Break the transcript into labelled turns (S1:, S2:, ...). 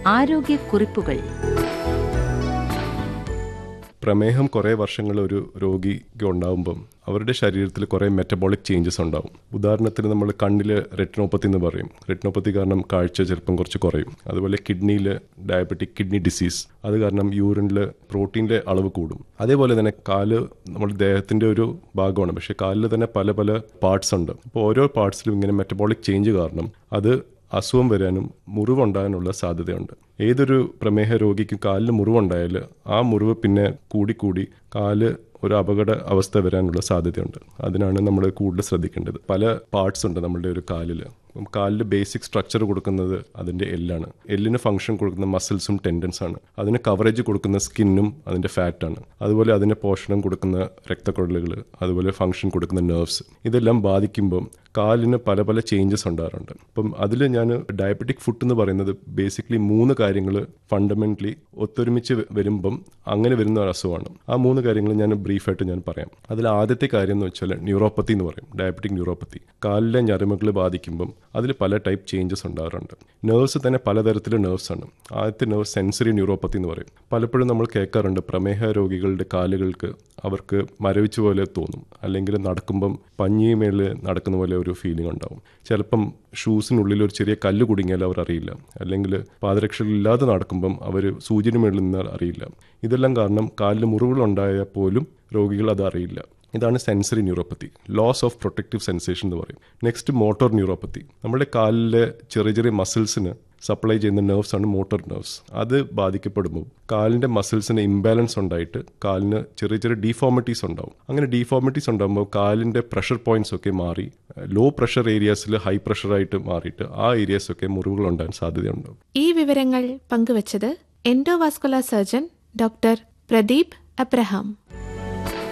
S1: ആരോഗ്യക്കുറിപ്പുകൾ
S2: പ്രമേഹം കുറേ വർഷങ്ങൾ ഒരു രോഗിക്ക് ഉണ്ടാകുമ്പം അവരുടെ ശരീരത്തിൽ കുറേ മെറ്റബോളിക് ചേഞ്ചസ് ഉണ്ടാവും ഉദാഹരണത്തിന് നമ്മൾ കണ്ണിൽ റെറ്റിനോപ്പത്തി എന്ന് പറയും റെറ്റിനോപ്പത്തി കാരണം കാഴ്ച ചിലപ്പം കുറച്ച് കുറയും അതുപോലെ കിഡ്നിയിൽ ഡയബറ്റിക് കിഡ്നി ഡിസീസ് അത് കാരണം യൂറിനിൽ പ്രോട്ടീൻ്റെ അളവ് കൂടും അതേപോലെ തന്നെ കാല് നമ്മുടെ ദേഹത്തിൻ്റെ ഒരു ഭാഗമാണ് പക്ഷേ കാലിൽ തന്നെ പല പല പാർട്സ് ഉണ്ട് അപ്പോൾ ഓരോ പാർട്സിലും ഇങ്ങനെ മെറ്റബോളിക് ചേഞ്ച് കാരണം അത് അസുഖം വരാനും മുറിവുണ്ടാകാനുള്ള സാധ്യതയുണ്ട് ഏതൊരു പ്രമേഹ രോഗിക്കും കാലിന് മുറിവുണ്ടായാൽ ആ മുറിവ് പിന്നെ കൂടിക്കൂടി കാല് ഒരു അപകട അവസ്ഥ വരാനുള്ള സാധ്യതയുണ്ട് അതിനാണ് നമ്മൾ കൂടുതൽ ശ്രദ്ധിക്കേണ്ടത് പല പാർട്സ് ഉണ്ട് നമ്മളുടെ ഒരു കാലിൽ കാലിൽ ബേസിക് സ്ട്രക്ചർ കൊടുക്കുന്നത് അതിൻ്റെ എല്ലാണ് എല്ലിന് ഫംഗ്ഷൻ കൊടുക്കുന്ന മസിൽസും ടെൻഡൻസ് ആണ് അതിന് കവറേജ് കൊടുക്കുന്ന സ്കിന്നും അതിൻ്റെ ഫാറ്റാണ് അതുപോലെ അതിന് പോഷണം കൊടുക്കുന്ന രക്തക്കുഴലുകൾ അതുപോലെ ഫംഗ്ഷൻ കൊടുക്കുന്ന നെർവ്സ് ഇതെല്ലാം ബാധിക്കുമ്പം കാലിന് പല പല ചേഞ്ചസ് ഉണ്ടാകാറുണ്ട് അപ്പം അതിൽ ഞാൻ ഡയബറ്റിക് ഫുഡ് എന്ന് പറയുന്നത് ബേസിക്കലി മൂന്ന് കാര്യങ്ങൾ ഫണ്ടമെന്റലി ഒത്തൊരുമിച്ച് വരുമ്പം അങ്ങനെ വരുന്ന ഒരു അസുഖമാണ് ആ മൂന്ന് കാര്യങ്ങൾ ഞാൻ ബ്രീഫായിട്ട് ഞാൻ പറയാം അതിൽ ആദ്യത്തെ കാര്യം എന്ന് വെച്ചാൽ ന്യൂറോപ്പത്തി എന്ന് പറയും ഡയബറ്റിക് ന്യൂറോപ്പത്തി കാലിലെ ഞരമ്പുകൾ ബാധിക്കുമ്പം അതിൽ പല ടൈപ്പ് ചേഞ്ചസ് ഉണ്ടാകാറുണ്ട് നെർവ്സ് തന്നെ പലതരത്തിലുള്ള നെർവ്സ് ആണ് ആദ്യത്തെ നെർവ് സെൻസറി ന്യൂറോപ്പത്തി എന്ന് പറയും പലപ്പോഴും നമ്മൾ കേൾക്കാറുണ്ട് പ്രമേഹ രോഗികളുടെ കാലുകൾക്ക് അവർക്ക് മരവിച്ച പോലെ തോന്നും അല്ലെങ്കിൽ നടക്കുമ്പം പഞ്ഞി മേളിൽ നടക്കുന്ന പോലെ ഒരു ഫീലിംഗ് ഉണ്ടാവും ചിലപ്പം ഷൂസിനുള്ളിൽ ഒരു ചെറിയ കല്ല് കുടുങ്ങിയാൽ അവർ അറിയില്ല അല്ലെങ്കിൽ പാദരക്ഷകളില്ലാതെ നടക്കുമ്പം അവർ സൂചിന് മേളിൽ നിന്നാൽ അറിയില്ല ഇതെല്ലാം കാരണം കാലിൽ മുറിവുകളുണ്ടായാൽ പോലും രോഗികൾ അത് അറിയില്ല ഇതാണ് sensory neuropathy loss of protective sensation എന്ന് പറയും നെക്സ്റ്റ് മോട്ടോർ ന്യൂറോപ്പത്തി നമ്മുടെ കാലിലെ ചെറിയ ചെറിയ മസിൽസിന് സപ്ലൈ ചെയ്യുന്ന നെർവ്സ് ആണ് മോട്ടോർ നെർവ്സ് അത് ബാധിക്കപ്പെടുമ്പോൾ കാലിൻ്റെ മസിൽസിന് ഇംബാലൻസ് ഉണ്ടായിട്ട് കാലിന് ചെറിയ ചെറിയ ഡീഫോമിറ്റീസ് ഉണ്ടാവും അങ്ങനെ ഡീഫോമിറ്റീസ് ഉണ്ടാകുമ്പോൾ കാലിൻ്റെ പ്രഷർ പോയിന്റ്സ് ഒക്കെ മാറി ലോ പ്രഷർ ഏരിയാസിൽ ഹൈ പ്രഷറായിട്ട് മാറിയിട്ട് ആ ഏരിയാസ് ഒക്കെ മുറിവുകൾ ഉണ്ടാകാൻ സാധ്യതയുണ്ടാവും
S3: ഈ വിവരങ്ങൾ പങ്കുവച്ചത് endovascular surgeon doctor Pradeep Abraham